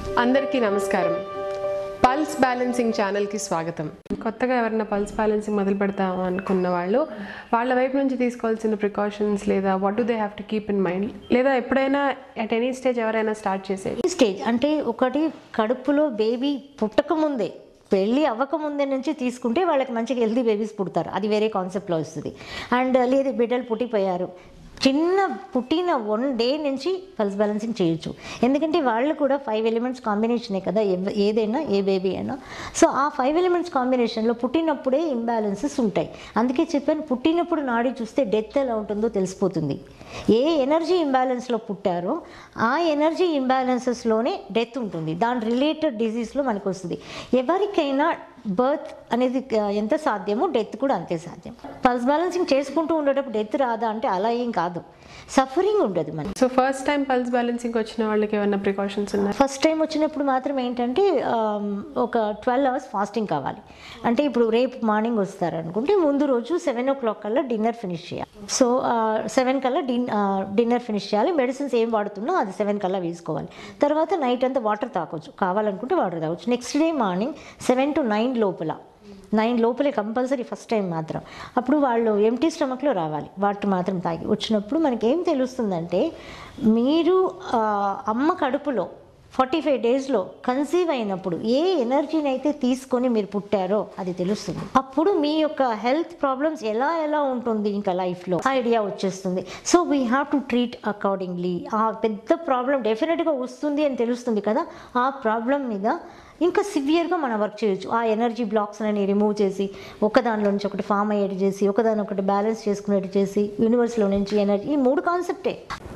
అందరికీ నమస్కారం pulse balancing ఛానల్కి స్వాగతం కొత్తగా ఎవరైనా పల్స్ బ్యాలెన్సింగ్ మొదలు పెడతాం అనుకున్న వాళ్ళు వాళ్ళ వైపు నుంచి తీసుకోవాల్సిన ప్రికాషన్స్ లేదా what do they have to keep in mind లేదా ఎప్పుడైనా అట్ ఎనీ స్టేజ్ ఎవరైనా స్టార్ట్ చేసేది ఈ స్టేజ్ అంటే ఒకటి కడుపులో బేబీ పుట్టక ముందే పెళ్ళి అవ్వక ముందే నుంచి తీసుకుంటే వాళ్ళకి మంచిగా హెల్తీ బేబీస్ పుడతారు అది వేరే కాన్సెప్ట్లో వస్తుంది అండ్ లేదు బిడ్డలు పుట్టిపోయారు చిన్న పుట్టిన వన్ డే నుంచి పల్స్ బ్యాలెన్సింగ్ చేయొచ్చు ఎందుకంటే వాళ్ళు కూడా ఫైవ్ ఎలిమెంట్స్ కాంబినేషనే కదా ఎవ్- ఏదైనా ఏ బేబీ అయినా సో ఆ ఫైవ్ ఎలిమెంట్స్ కాంబినేషన్లో పుట్టినప్పుడే ఇంబ్యాలెన్సెస్ ఉంటాయి అందుకే చెప్పాను పుట్టినప్పుడు నాడి చూస్తే డెత్ ఎలా ఉంటుందో తెలిసిపోతుంది ఏ ఎనర్జీ ఇంబ్యాలెన్స్లో పుట్టారో ఆ ఎనర్జీ ఇంబ్యాలెన్సెస్లోనే డెత్ ఉంటుంది దాని రిలేటెడ్ డిజీజ్లో మనకు వస్తుంది ఎవరికైనా బర్త్ అనేది ఆ, ఎంత సాధ్యమో డెత్ కూడా అంతే సాధ్యం పల్స్ బ్యాలెన్సింగ్ చేసుకుంటూ ఉండేటప్పుడు డెత్ రాదా అంటే అలా ఏం కాదు సఫరింగ్ ఉండదు మనకి so first time pulse balancing వచ్చిన వాళ్ళకి ఏమైనా ప్రికాషన్స్ ఉన్నాయి ఫస్ట్ టైం వచ్చినప్పుడు మాత్రం ఏంటంటే ఆమ్, ఒక ట్వెల్వ్ అవర్స్ ఫాస్టింగ్ కావాలి అంటే ఇప్పుడు రేపు మార్నింగ్ వస్తారు అనుకుంటే ముందు రోజు సెవెన్ ఓ క్లాక్ కల్లా డిన్నర్ ఫినిష్ చేయాలి సో సెవెన్ కల్లా డిన్ డిన్నర్ ఫినిష్ చేయాలి మెడిసిన్స్ ఏం వాడుతున్నా అది సెవెన్ కల్లా వేసుకోవాలి తర్వాత నైట్ అంతా వాటర్ తాగొచ్చు కావాలనుకుంటే వాటర్ తాగొచ్చు next day morning seven to nine లోపల నైన్ లోపలే కంపల్సరీ ఫస్ట్ టైం మాత్రం అప్పుడు వాళ్ళు ఎంటీ స్టమక్లో రావాలి వాటర్ మాత్రం తాగి వచ్చినప్పుడు మనకి ఏం తెలుస్తుందంటే మీరు ఆ, అమ్మ కడుపులో ఫార్టీ ఫైవ్ డేస్లో కన్సీవ్ అయినప్పుడు ఏ ఎనర్జీని అయితే తీసుకొని మీరు పుట్టారో అది తెలుస్తుంది అప్పుడు మీ యొక్క హెల్త్ ప్రాబ్లమ్స్ ఎలా ఎలా ఉంటుంది ఇంకా లైఫ్లో ఐడియా వచ్చేస్తుంది so we have to treat accordingly ఆ పెద్ద ప్రాబ్లం డెఫినెట్గా వస్తుంది అని తెలుస్తుంది కదా ఆ ప్రాబ్లం మీద ఇంకా సివియర్గా మనం వర్క్ చేయొచ్చు ఆ ఎనర్జీ బ్లాక్స్ అని రిమూవ్ చేసి ఒకదానిలో నుంచి ఒకటి ఫామ్ అయ్యేటి చేసి ఒకదాని ఒకటి బ్యాలెన్స్ చేసుకునేట్టు చేసి యూనివర్స్లో నుంచి ఎనర్జీ ఈ మూడు కాన్సెప్టే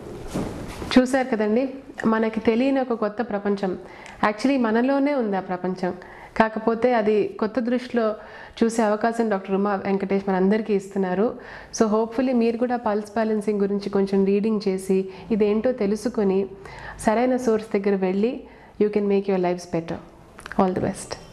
చూశారు కదండి మనకి తెలియని ఒక కొత్త ప్రపంచం యాక్చువల్లీ మనలోనే ఉంది ఆ ప్రపంచం కాకపోతే అది కొత్త దృష్టిలో చూసే అవకాశం డాక్టర్ ఉమా వెంకటేష్ మనందరికీ ఇస్తున్నారు సో హోప్ఫుల్లీ మీరు కూడా పల్స్ బ్యాలెన్సింగ్ గురించి కొంచెం రీడింగ్ చేసి ఇదేంటో తెలుసుకొని సరైన సోర్స్ దగ్గర వెళ్ళి you can make your lifes better all the best